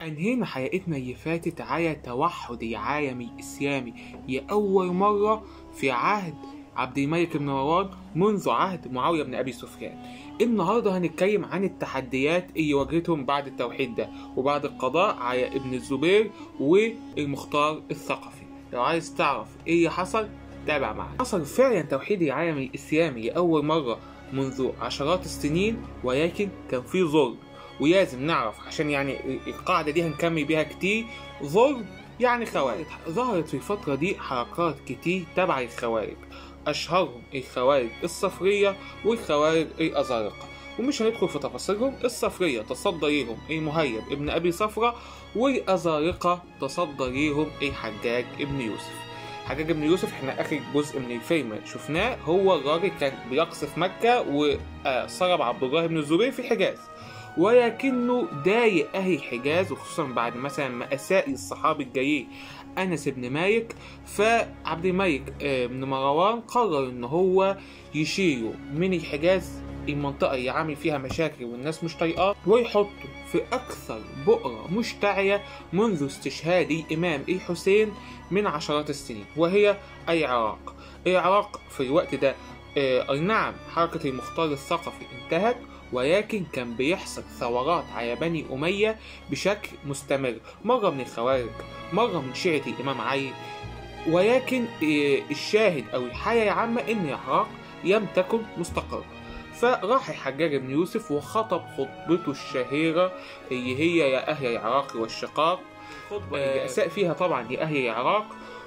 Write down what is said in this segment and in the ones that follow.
أنهينا حلقتنا اللي فاتت على توحد العالم الإسلامي لأول مرة في عهد عبد الملك بن مروان منذ عهد معاوية بن أبي سفيان النهاردة هنتكلم عن التحديات اللي واجهتهم بعد التوحيد ده وبعد القضاء على ابن الزبير والمختار الثقفي لو عايز تعرف ايه اللي حصل تابع معايا حصل فعلا توحيد العالم الإسلامي لأول مرة منذ عشرات السنين ولكن كان في ظلم ولازم نعرف عشان يعني القاعدة دي هنكمل بيها كتير ظلم يعني خوارج ظهرت في الفترة دي حركات كتير تبع الخوارج أشهرهم الخوارج الصفرية والخوارج الأزارقة ومش هندخل في تفاصيلهم الصفرية تصدى ليهم المهيب ابن أبي صفرة والأزارقة تصدى ليهم الحجاج ابن يوسف حجاج ابن يوسف احنا اخر جزء من الفيلم شفناه هو الراجل كان بيقصف مكة وصلب عبد الله بن الزبير في الحجاز ولكنه ضايق أهل الحجاز وخصوصا بعد مثلا ما أساء الصحابي الجليل أنس بن مالك فعبد الملك بن مروان قرر إن هو يشيله من الحجاز المنطقة اللي عامل فيها مشاكل والناس مش طايقاه ويحطه في أكثر بؤرة مشتعلة منذ استشهاد الإمام الحسين من عشرات السنين وهي العراق العراق في الوقت ده أي نعم حركة المختار الثقفي انتهت ولكن كان بيحصل ثورات على بني أمية بشكل مستمر مرة من الخوارج مرة من شيعة الإمام علي ولكن الشاهد أو الحالة العامة إن العراق لم تكن مستقرة فراح الحجاج بن يوسف وخطب خطبته الشهيرة اللي هي يا أهل العراق والشقاق خطبة اللي أساء فيها طبعا لأهل العراق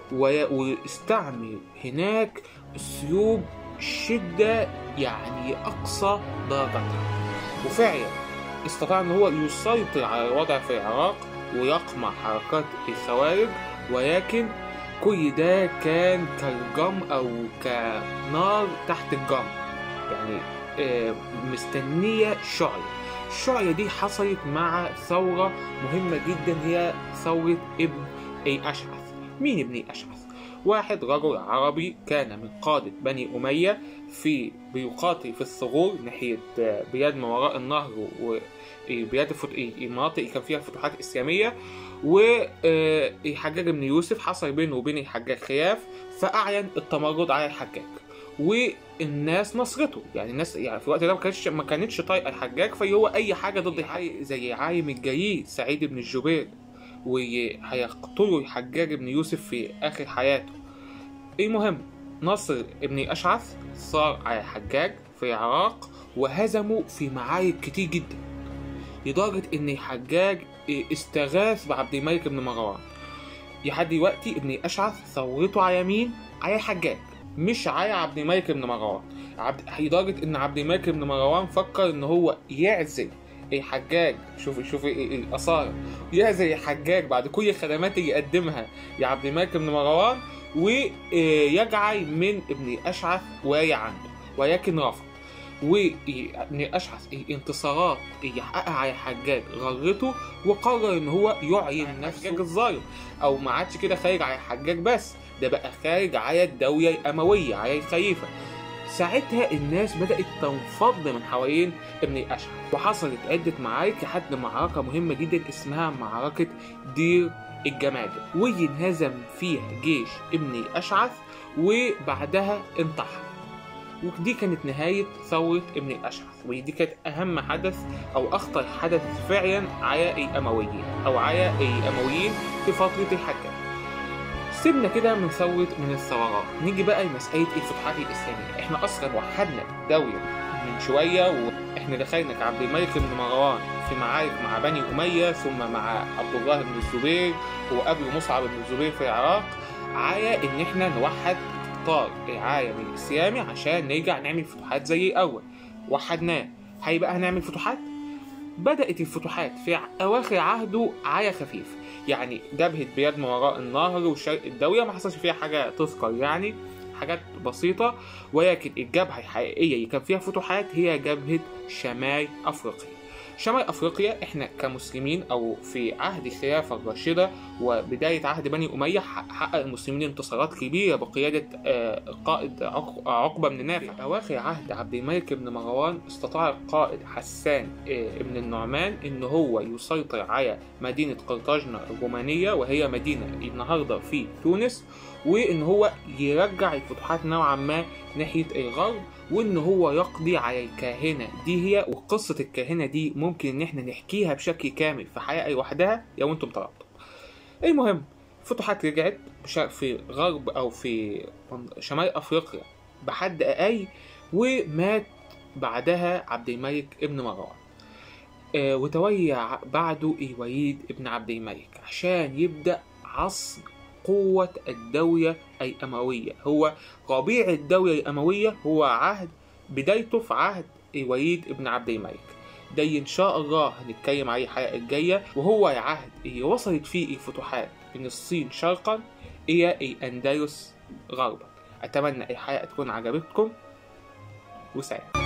واستعمل هناك أسلوب شدة يعني أقصى درجتها وفعلا استطاع أن هو يسيطر على الوضع في العراق ويقمع حركات الخوارج ولكن كل ده كان كالجم أو كنار تحت الجم يعني مستنية شعلة الشعلة دي حصلت مع ثورة مهمة جدا هي ثورة ابن الأشعث مين ابن الأشعث؟ واحد رجل عربي كان من قادة بني أمية في بيقاتل في الثغور ناحية بلاد ما وراء النهر وبلاد المناطق اللي كان فيها فتوحات إسلامية والحجاج بن يوسف حصل بينه وبين الحجاج خلاف فأعلن التمرد على الحجاج والناس نصرته يعني الناس يعني في الوقت ده ما كانتش ما كانتش طايقه الحجاج فهو اي حاجه ضد الحاج زي عايم الجليل سعيد بن الجبير وهيقتلوا الحجاج بن يوسف في اخر حياته المهم نصر ابن اشعث صار على الحجاج في العراق وهزموا في معارك كتير جدا لدرجة إن الحجاج استغاث بعبد الملك بن مروان لحد دلوقتي ابن أشعث ثورته على مين؟ على الحجاج مش على عبد الملك بن مروان عبد لدرجة إن عبد الملك بن مروان فكر إن هو يعزل الحجاج شوف شوف الأصالة يعزل الحجاج بعد كل الخدمات اللي يقدمها لعبد الملك بن مروان ويجعل من ابن أشعث واي عنده ولكن رفض وابن أشعث الانتصارات اللي حققها على الحجاج غرته وقرر ان هو يعين نفسه الظالم او ما عادش كده خارج على الحجاج بس ده بقى خارج على الدولة الأموية على الخليفة ساعتها الناس بدأت تنفض من حوالين ابن الأشعث وحصلت عدة معارك لحد معركة مهمة جدا اسمها معركة دير الجماجم واللي انهزم فيها جيش ابن الأشعث وبعدها انتحر ودي كانت نهاية ثورة ابن الأشعث ودي كانت أهم حدث أو أخطر حدث فعلا على الأمويين أو على الأمويين في فترة الحجاج سيبنا كده من ثورة من الثورات نيجي بقى لمسألة الفتوحات الإسلامية احنا أصلا وحدنا دولة من شوية واحنا دخلنا كعبد الملك بن مروان في معارك مع بني أمية ثم مع عبد الله بن الزبير وقبل مصعب بن الزبير في العراق على إن احنا نوحد إطار العالم الإسلامي عشان نرجع نعمل فتوحات زي الأول وحدناه هيبقى هنعمل فتوحات بدأت الفتوحات في أواخر عهده على خفيف يعني جبهة بلاد ما وراء النهر وشرق الدولة ما حصلش فيها حاجة تذكر يعني حاجات بسيطة ولكن الجبهة الحقيقية اللي كان فيها فتوحات هي جبهة شمال أفريقيا شمال افريقيا احنا كمسلمين او في عهد الخلافه الراشده وبدايه عهد بني اميه حقق المسلمين انتصارات كبيره بقياده القائد عقبه بن نافع في اواخر عهد عبد الملك بن مروان استطاع القائد حسان بن النعمان ان هو يسيطر على مدينه قرطاجنه الرومانيه وهي مدينه النهارده في تونس وان هو يرجع الفتوحات نوعا ما ناحيه الغرب وان هو يقضي على الكاهنه دي هي وقصه الكاهنه دي ممكن ان احنا نحكيها بشكل كامل في حلقه لوحدها لو انتم طلبتم المهم الفتوحات رجعت في غرب او في شمال افريقيا بحد اقل ومات بعدها عبد الملك ابن مروان آه وتولى بعده الوليد ابن عبد الملك عشان يبدا عصر قوة الدولة الأموية هو ربيع الدولة الأموية هو عهد بدايته في عهد الوليد ابن عبد الملك ده إن شاء الله هنتكلم عليه الحلقة الجاية وهو العهد اللي وصلت فيه الفتوحات من الصين شرقا إلى الأندلس غربا أتمنى الحلقة تكون عجبتكم وسلام